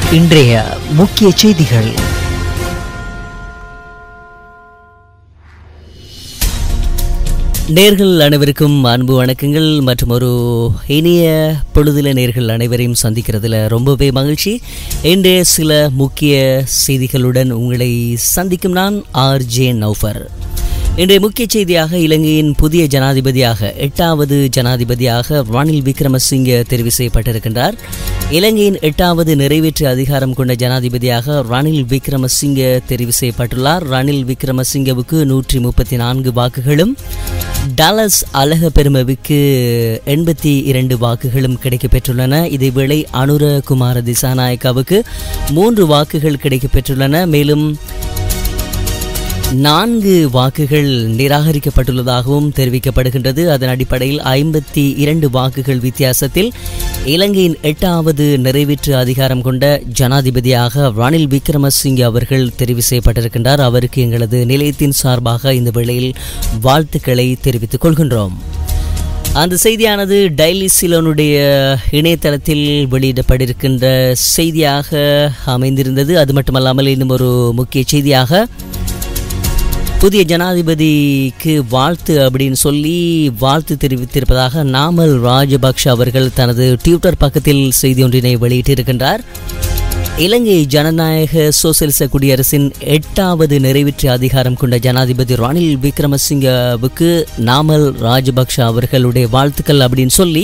இன்றைய முக்கிய செய்திகள் நேர்கள் அனைவருக்கும் அன்பு வணக்கங்கள் மற்றும் ஒரு இனிய பொழுதுல நேர்கள் அனைவரையும் சந்திக்கிறதுல ரொம்பவே மகிழ்ச்சி இன்றைய சில முக்கிய செய்திகளுடன் உங்களை சந்திக்கும் நான் ஆர் ஜே நௌஃபர் இன்றைய முக்கிய செய்தியாக இலங்கையின் புதிய ஜனாதிபதியாக எட்டாவது ஜனாதிபதியாக ரணில் விக்ரமசிங்கே தெரிவு செய்யப்பட்டிருக்கின்றார் இலங்கையின் எட்டாவது நிறைவேற்று அதிகாரம் கொண்ட ஜனாதிபதியாக ரணில் விக்ரமசிங்கே தெரிவு செய்யப்பட்டுள்ளார் ரணில் விக்ரமசிங்கவுக்கு நூற்றி முப்பத்தி நான்கு வாக்குகளும் டலஸ் அழக பெருமவுக்கு எண்பத்தி இரண்டு வாக்குகளும் கிடைக்கப்பெற்றுள்ளன இதேவேளை அனுர குமார திசாநாயக்காவுக்கு மூன்று வாக்குகள் கிடைக்கப்பெற்றுள்ளன மேலும் நான்கு வாக்குகள் நிராகரிக்கப்பட்டுள்ளதாகவும் தெரிவிக்கப்படுகின்றது அதன் அடிப்படையில் ஐம்பத்தி இரண்டு வாக்குகள் வித்தியாசத்தில் இலங்கையின் எட்டாவது நிறைவேற்று அதிகாரம் கொண்ட ஜனாதிபதியாக ரணில் விக்ரமசிங்கே அவர்கள் தெரிவு செய்யப்பட்டிருக்கின்றார் அவருக்கு எங்களது நிலையத்தின் சார்பாக இந்த வேளையில் வாழ்த்துக்களை தெரிவித்துக் கொள்கின்றோம் அந்த செய்தியானது டைலி சிலோனுடைய இணையதளத்தில் வெளியிடப்பட்டிருக்கின்ற செய்தியாக அமைந்திருந்தது அது மட்டுமல்லாமல் இன்னும் ஒரு முக்கிய செய்தியாக புதிய ஜனாதிபதிக்கு வாழ்த்து அப்படின்னு சொல்லி வாழ்த்து தெரிவித்திருப்பதாக நாமல் ராஜபக்ஷ அவர்கள் தனது ட்விட்டர் பக்கத்தில் செய்தி ஒன்றினை வெளியிட்டிருக்கின்றார் இலங்கை ஜனநாயக சோசியலிச குடியரசின் எட்டாவது நிறைவேற்று அதிகாரம் கொண்ட ஜனாதிபதி ரணில் விக்ரமசிங்கவுக்கு நாமல் ராஜபக்ஷ அவர்களுடைய வாழ்த்துக்கள் அப்படின்னு சொல்லி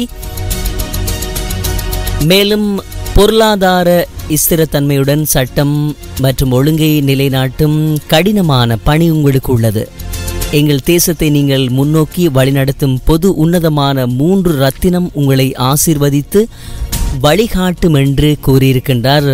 மேலும் பொருளாதார ஸ்திரத்தன்மையுடன் சட்டம் மற்றும் ஒழுங்கை நிலைநாட்டும் கடினமான பணி உங்களுக்கு உள்ளது எங்கள் தேசத்தை நீங்கள் முன்னோக்கி வழிநடத்தும் பொது உன்னதமான மூன்று ரத்தினம் உங்களை ஆசீர்வதித்து வழிகாட்டும் என்று கூறியிருக்கின்றார்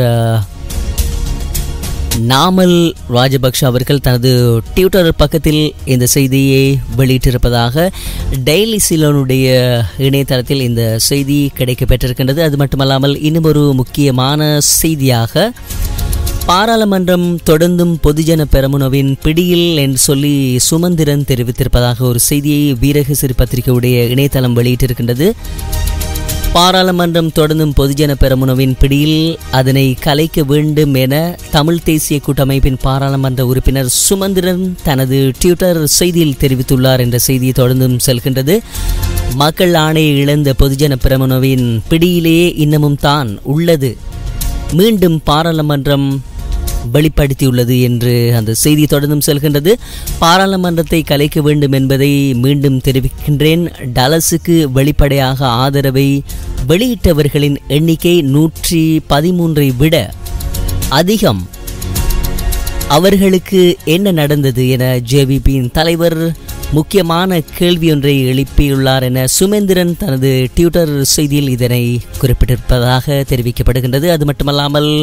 நாமல் ராஜபக்ஷ அவர்கள் தனது ட்விட்டர் பக்கத்தில் இந்த செய்தியை வெளியிட்டிருப்பதாக டெய்லி சிலோனுடைய இணையதளத்தில் இந்த செய்தி கிடைக்கப்பெற்றிருக்கின்றது அது மட்டுமல்லாமல் இன்னும் ஒரு முக்கியமான செய்தியாக பாராளுமன்றம் தொடர்ந்தும் பொதுஜன பெரமுனவின் பிடியில் என்று சொல்லி சுமந்திரன் தெரிவித்திருப்பதாக ஒரு செய்தியை வீரகசிறு பத்திரிகையுடைய இணையதளம் வெளியிட்டிருக்கின்றது பாராளுமன்றம் தொடர்ந்தும் பொதுஜன பெரமுனவின் பிடியில் அதனை கலைக்க வேண்டும் என தமிழ் தேசிய கூட்டமைப்பின் பாராளுமன்ற உறுப்பினர் சுமந்திரன் தனது ட்விட்டர் செய்தியில் தெரிவித்துள்ளார் என்ற செய்தி தொடர்ந்தும் செல்கின்றது மக்கள் ஆணையை இழந்த பொதுஜன பெரமுனவின் பிடியிலேயே இன்னமும் தான் உள்ளது மீண்டும் பாராளுமன்றம் வெளிப்படுத்தியுள்ளது என்று அந்த செய்தி தொடர்ந்தும் செல்கின்றது பாராளுமன்றத்தை கலைக்க வேண்டும் என்பதை மீண்டும் தெரிவிக்கின்றேன் டலஸுக்கு வெளிப்படையாக ஆதரவை வெளியிட்டவர்களின் எண்ணிக்கை நூற்றி பதிமூன்றை விட அதிகம் அவர்களுக்கு என்ன நடந்தது என ஜேவிபியின் தலைவர் முக்கியமான கேள்வி ஒன்றை எழுப்பியுள்ளார் என சுமேந்திரன் தனது ட்விட்டர் செய்தியில் இதனை குறிப்பிட்டிருப்பதாக தெரிவிக்கப்படுகின்றது அது மட்டுமல்லாமல்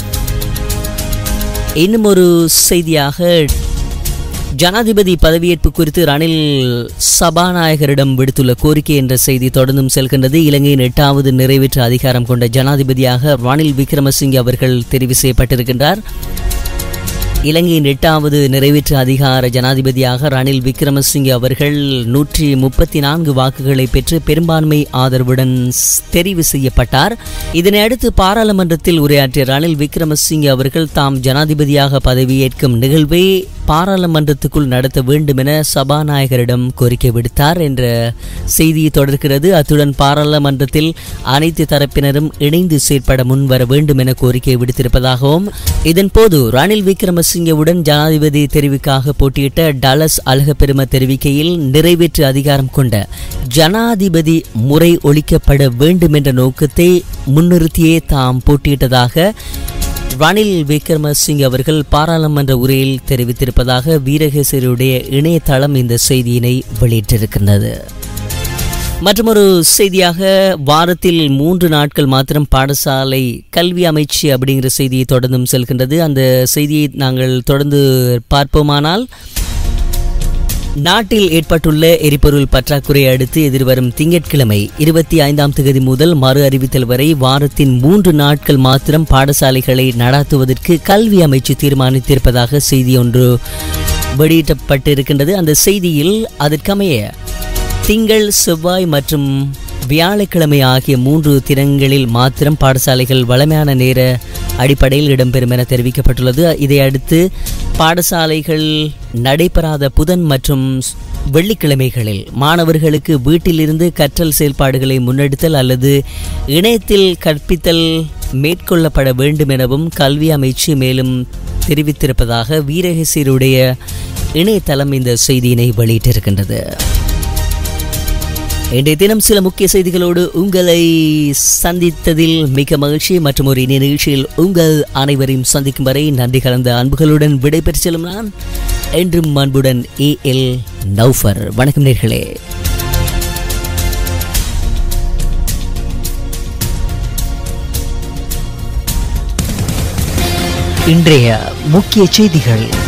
இன்னும் ஒரு செய்தியாக ஜனாதிபதி பதவியேற்பு குறித்து ரணில் சபாநாயகரிடம் விடுத்துள்ள கோரிக்கை என்ற செய்தி தொடர்ந்தும் செல்கின்றது இலங்கையின் எட்டாவது நிறைவேற்று அதிகாரம் கொண்ட ஜனாதிபதியாக ரணில் விக்ரமசிங்கே அவர்கள் தெரிவு செய்யப்பட்டிருக்கின்றார் இலங்கையின் எட்டாவது நிறைவேற்று அதிகார ஜனாதிபதியாக ரணில் விக்ரமசிங்கே அவர்கள் நூற்றி முப்பத்தி நான்கு வாக்குகளை பெற்று பெரும்பான்மை ஆதரவுடன் தெரிவு செய்யப்பட்டார் இதனை அடுத்து பாராளுமன்றத்தில் உரையாற்றிய ரணில் விக்ரமசிங்கே அவர்கள் தாம் ஜனாதிபதியாக பதவியேற்கும் நிகழ்வை பாராளுமன்றத்துக்குள் நடத்த வேண்டும் என சபாநாயகரிடம் கோரிக்கை விடுத்தார் என்ற செய்தி தொடர்கிறது அத்துடன் பாராளுமன்றத்தில் அனைத்து தரப்பினரும் இணைந்து செயற்பட முன்வர வேண்டும் என கோரிக்கை விடுத்திருப்பதாகவும் இதன்போது ரணில் விக்ரமசிங்கவுடன் ஜனாதிபதி தெரிவிக்காக போட்டியிட்ட டலஸ் அழகப்பெரும தெரிவிக்கையில் நிறைவேற்று அதிகாரம் கொண்ட ஜனாதிபதி முறை ஒழிக்கப்பட வேண்டும் என்ற நோக்கத்தை முன்னிறுத்தியே தாம் போட்டியிட்டதாக ரணில் விக்ரமசிங் அவர்கள் பாராளுமன்ற உரையில் தெரிவித்திருப்பதாக வீரகேசரியுடைய இணையதளம் இந்த செய்தியினை வெளியிட்டிருக்கின்றது மற்றொரு செய்தியாக வாரத்தில் மூன்று நாட்கள் மாத்திரம் பாடசாலை கல்வி அமைச்சு அப்படிங்கிற செய்தியை தொடர்ந்தும் செல்கின்றது அந்த செய்தியை நாங்கள் தொடர்ந்து பார்ப்போமானால் நாட்டில் ஏற்பட்டுள்ள எரிபொருள் பற்றாக்குறையை அடுத்து எதிர்வரும் திங்கட்கிழமை இருபத்தி ஐந்தாம் தேதி முதல் மறு அறிவித்தல் வரை வாரத்தின் மூன்று நாட்கள் மாத்திரம் பாடசாலைகளை நடாத்துவதற்கு கல்வி அமைச்சு தீர்மானித்திருப்பதாக செய்தி ஒன்று வெளியிடப்பட்டிருக்கின்றது அந்த செய்தியில் அதற்கமைய திங்கள் செவ்வாய் மற்றும் வியாழக்கிழமை ஆகிய மூன்று தினங்களில் மாத்திரம் பாடசாலைகள் வளமையான நேர அடிப்படையில் இடம்பெறும் என தெரிவிக்கப்பட்டுள்ளது இதையடுத்து பாடசாலைகள் நடைபெறாத புதன் மற்றும் வெள்ளிக்கிழமைகளில் மாணவர்களுக்கு வீட்டிலிருந்து கற்றல் செயல்பாடுகளை முன்னெடுத்தல் அல்லது இணையத்தில் கற்பித்தல் மேற்கொள்ளப்பட வேண்டும் எனவும் கல்வி அமைச்சு மேலும் தெரிவித்திருப்பதாக வீரகசீருடைய இணையதளம் இந்த செய்தியினை வெளியிட்டிருக்கின்றது இன்றைய தினம் சில முக்கிய செய்திகளோடு உங்களை சந்தித்ததில் மிக மகிழ்ச்சி மற்றும் ஒரு இணைய நிகழ்ச்சியில் உங்கள் அனைவரையும் சந்திக்கும் வரை நன்றி கலந்த அன்புகளுடன் விடைபெற்று செல்லும் நான் என்றும் அன்புடன் ஏ எல் நௌஃபர் வணக்கம் நேர்களே இன்றைய முக்கிய செய்திகள்